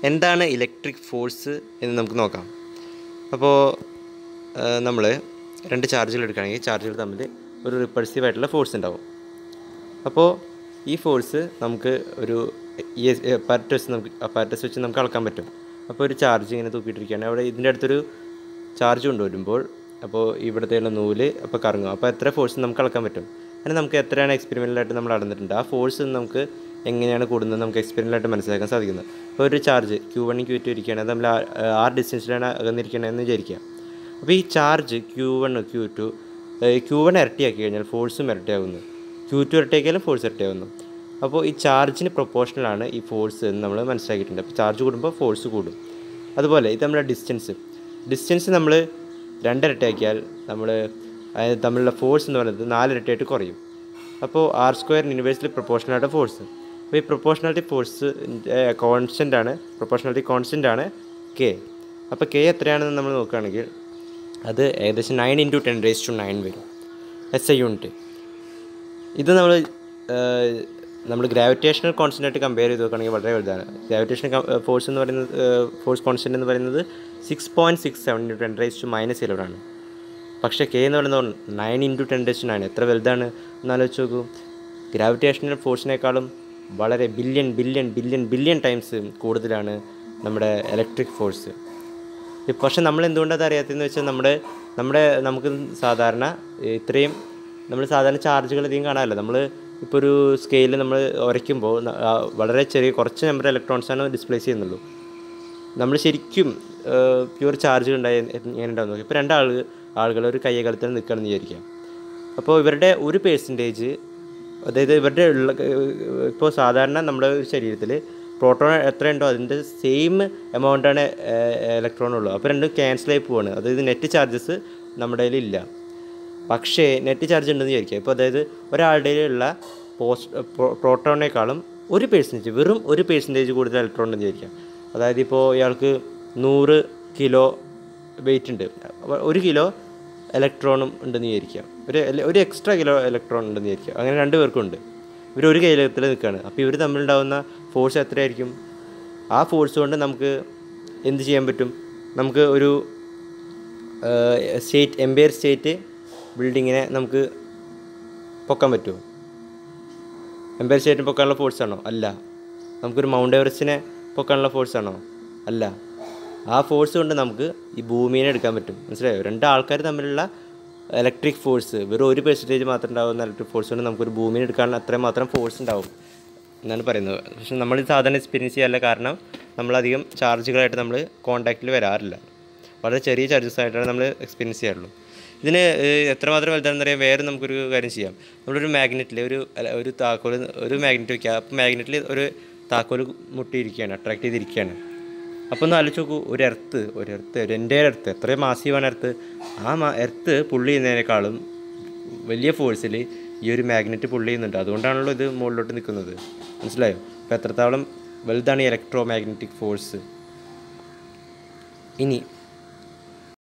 എന്താണ് electric force എന്ന് നമുക്ക് നോക്കാം അപ്പോൾ നമ്മൾ രണ്ട് ചാർജുകൾ എടുക്കുകയാണെങ്കിൽ ചാർജുകൾ തമ്മിൽ ഒരു റിപ്പൾസീവ് ആയിട്ടുള്ള ഫോഴ്സ് ഉണ്ടാവും അപ്പോൾ ഈ ഫോഴ്സ് നമുക്ക് ഒരു ഈ അപ്പാരറ്റസ് നമുക്ക് അപ്പാരറ്റസ് വെച്ച് നമുക്ക് അളക്കാൻ പറ്റും അപ്പോൾ ഒരു ചാർജ് ഇങ്ങനെ തൂക്കിയിട്ടിരിക്കുകയാണ് അവിടെ ഇതിൻ്റെ അടുത്തൊരു ചാർജ് കൊണ്ടുവരുമ്പോൾ അപ്പോൾ ഇവിടുത്തെയുള്ള നൂല് അപ്പോൾ കറങ്ങും അപ്പോൾ എത്ര ഫോഴ്സ് നമുക്ക് അളക്കാൻ പറ്റും അങ്ങനെ നമുക്ക് എത്രയാണ് എക്സ്പെരിമെൻ്റലായിട്ട് നമ്മൾ അളന്നിട്ടുണ്ട് ആ ഫോഴ്സ് നമുക്ക് എങ്ങനെയാണ് കൂടുന്നത് നമുക്ക് എക്സ്പെരിമെൻ്റലായിട്ട് മനസ്സിലാക്കാൻ സാധിക്കുന്നത് അപ്പോൾ ഒരു ചാർജ് ക്യൂ വണ്ണും ക്യൂ ടു ഇരിക്കുകയാണ് അത് നമ്മൾ ആർ ഡിസ്റ്റൻസിലാണ് അകന്നിരിക്കണമെന്ന് വിചാരിക്കുക അപ്പോൾ ഈ charge Q one Q two Q one ഇരട്ടിയാക്കി കഴിഞ്ഞാൽ ഫോഴ്സും ഇരട്ടിയാകുന്നു ക്യൂ ടു ഇരട്ടിയാക്കിയാലും ഫോഴ്സ് ഇരട്ടിയാകുന്നു അപ്പോൾ ഈ ചാർജിന് പ്രൊപ്പോർഷണലാണ് ഈ ഫോഴ്സ് എന്ന് നമ്മൾ മനസ്സിലാക്കിയിട്ടുണ്ട് അപ്പോൾ ചാർജ് കൂടുമ്പോൾ ഫോഴ്സ് കൂടും അതുപോലെ ഇത് നമ്മുടെ ഡിസ്റ്റൻസ് ഡിസ്റ്റൻസ് നമ്മൾ രണ്ടിരട്ടിയാക്കിയാൽ നമ്മൾ അതായത് തമ്മിലുള്ള ഫോഴ്സ് എന്ന് പറയുന്നത് നാലിരട്ടിയായിട്ട് കുറയും അപ്പോൾ ആർ സ്ക്വയർ യൂണിവേഴ്സിൽ പ്രൊപ്പോർഷണലായിട്ട് ഫോഴ്സ് അപ്പോൾ ഈ പ്രൊപ്പോർഷണാലിറ്റി ഫോഴ്സ് കോൺസ്റ്റൻ്റ് ആണ് പ്രൊപ്പോർഷണാലിറ്റി കോൺസ്റ്റൻ്റ് ആണ് കെ അപ്പോൾ കെ എത്രയാണെന്ന് നമ്മൾ നോക്കുകയാണെങ്കിൽ അത് ഏകദേശം nine into ten raise to nine വരും എസ് ഐ യൂണിറ്റ് ഇത് നമ്മൾ നമ്മൾ ഗ്രാവിറ്റേഷണൽ കോൺസ്റ്റൻ്റ് ആയിട്ട് കമ്പയർ ചെയ്ത് നോക്കുകയാണെങ്കിൽ വളരെ വലുതാണ് ഗ്രാവിറ്റേഷൻ ഫോഴ്സ് എന്ന് പറയുന്നത് ഫോഴ്സ് കോൺസ്റ്റൻ്റ് എന്ന് പറയുന്നത് six point six seven into ten raise to minus ഇലവനാണ് പക്ഷേ കെ എന്ന് പറയുന്നത് nine into ten raise to nine എത്ര വലുതാണ് എന്നാലോചിച്ച് നോക്കൂ ഗ്രാവിറ്റേഷണൽ ഫോഴ്സിനേക്കാളും വളരെ billion billion billion billion times കൂടുതലാണ് നമ്മുടെ ഇലക്ട്രിക് ഫോഴ്സ് പക്ഷെ നമ്മൾ എന്തുകൊണ്ടാണ് അത് അറിയാത്തതെന്ന് വെച്ചാൽ നമ്മുടെ നമ്മുടെ നമുക്ക് സാധാരണ ഇത്രയും നമ്മൾ സാധാരണ ചാർജുകൾ അധികം കാണാമല്ലോ നമ്മൾ ഇപ്പോൾ ഒരു സ്കെയിൽ നമ്മൾ ഉരയ്ക്കുമ്പോൾ ന- ആ വളരെ ചെറിയ കുറച്ച് നമ്പർ ഇലക്ട്രോൺസാണ് ഡിസ്പ്ലേസ് ചെയ്യുന്നുള്ളൂ നമ്മൾ ശരിക്കും പ്യുവർ ചാർജ് ഉണ്ടായി എങ്ങനെ ഉണ്ടാവും നോക്കി ഇപ്പോൾ രണ്ടാൾ ആളുകൾ ഒരു കയ്യകലത്തിൽ നിൽക്കുകയാണെന്ന് വിചാരിക്കാം അപ്പോൾ ഇവരുടെ ഒരു പേഴ്സൻറ്റേജ് അതായത് ഇവരുടെ ഉള്ള ഇപ്പോൾ സാധാരണ നമ്മുടെ ഒരു ശരീരത്തിൽ പ്രോട്ടോൺ എത്ര ഉണ്ടോ അതിൻ്റെ സെയിം എമൗണ്ടാണ് ഇലക്ട്രോൺ ഉള്ളൂ അപ്പോൾ രണ്ടും ക്യാൻസലായി പോവാണ് അതായത് നെറ്റ് ചാർജസ് നമ്മുടെ കയ്യിൽ ഇല്ല പക്ഷേ നെറ്റ് ചാർജ് ഉണ്ടെന്ന് വിചാരിക്കുക ഇപ്പോൾ അതായത് ഒരാളുടെ ഉള്ള പോസ്റ്റ് പ്രോട്ടോണിനേക്കാളും ഒരു പേഴ്സൻറ്റേജ് വെറും ഒരു പേഴ്സൻറ്റേജ് കൂടുതൽ ഇലക്ട്രോൺ ഉണ്ടെന്ന് വിചാരിക്കാം അതായത് ഇപ്പോൾ ഇയാൾക്ക് നൂറ് കിലോ വെയിറ്റ് ഉണ്ട് അപ്പോൾ ഒരു കിലോ ഇലക്ട്രോണും ഉണ്ടെന്ന് വിചാരിക്കാം ഒരു എല- ഒരു എക്സ്ട്രാ കിലോ ഇലക്ട്രോൺ ഉണ്ടെന്ന് വിചാരിക്കാം അങ്ങനെ രണ്ട് പേർക്കും ഉണ്ട് ഇവർ ഒരു കൈലത്തിൽ നിൽക്കുകയാണ് അപ്പോൾ ഇവർ തമ്മിലുണ്ടാകുന്ന ഫോഴ്സ് എത്രയായിരിക്കും ആ ഫോഴ്സ് കൊണ്ട് നമുക്ക് എന്ത് ചെയ്യാൻ പറ്റും നമുക്ക് ഒരു സ്റ്റേറ്റ് എംപയർ സ്റ്റേറ്റ് ബിൽഡിങ്ങിനെ നമുക്ക് പൊക്കാൻ പറ്റുമോ എംപയർ സ്റ്റേറ്റിന് പൊക്കാനുള്ള ഫോഴ്സ് ആണോ അല്ല നമുക്കൊരു മൗണ്ട് എവറസ്റ്റിനെ പൊക്കാനുള്ള ഫോഴ്സ് ആണോ അല്ല ആ ഫോഴ്സ് കൊണ്ട് നമുക്ക് ഈ ഭൂമിയെ എടുക്കാൻ പറ്റും മനസ്സിലായോ രണ്ട് ആൾക്കാർ തമ്മിലുള്ള ഇലക്ട്രിക് ഫോഴ്സ് വെറും ഒരു പെർസെൻറ്റേജ് മാത്രം ഉണ്ടാകുന്ന ഇലക്ട്രിക് ഫോഴ്സ് കൊണ്ട് നമുക്കൊരു ഭൂമിയെ എടുക്കാനുള്ള അത്രയും മാത്രം ഫോഴ്സ് ഉണ്ടാവും എന്നാണ് പറയുന്നത് പക്ഷെ നമ്മൾ ഇത് സാധാരണ എക്സ്പീരിയൻസ് ചെയ്യാറില്ല കാരണം നമ്മളധികം ചാർജുകളായിട്ട് നമ്മൾ കോൺടാക്റ്റിൽ വരാറില്ല വളരെ ചെറിയ ചാർജസ് ആയിട്ടാണ് നമ്മൾ എക്സ്പീരിയൻസ് ചെയ്യാറുള്ളൂ ഇതിന് ഏഹ്, എത്രമാത്രം വലുതാണെന്ന് അറിയാൻ വേറെ നമുക്കൊരു കാര്യം ചെയ്യാം നമ്മളൊരു മാഗ്നറ്റിൽ ഒരു അല്ല, ഒരു താക്കോൽ ഒരു മാഗ്നറ്റ് വയ്ക്കുക അപ്പോൾ മാഗ്നറ്റിൽ ഒരു താക്കോൽ മുട്ടിയിരിക്കുകയാണ് അട്രാക്ട് ചെയ്തിരിക്കുകയാണ് അപ്പോൾ ഒന്ന് ആലോചിച്ച് നോക്കൂ ഒരു എർത്ത് ഒരു എർത്ത് ഒരു എൻ്റെ എർത്ത് എത്ര മാസീവാണ് എർത്ത് ആ മാ എർത്ത് പുള്ളി ചെയ്യുന്നതിനേക്കാളും വലിയ ഫോഴ്സിൽ ഈ ഒരു മാഗ്നറ്റ് പുള്ളി ചെയ്യുന്നുണ്ട് അതുകൊണ്ടാണല്ലോ ഇത് മുകളിലോട്ട് നിൽക്കുന്നത് മനസ്സിലായോ അപ്പോൾ എത്രത്തോളം വലുതാണ് ഈ ഇലക്ട്രോ മാഗ്നറ്റിക് ഫോഴ്സ് ഇനി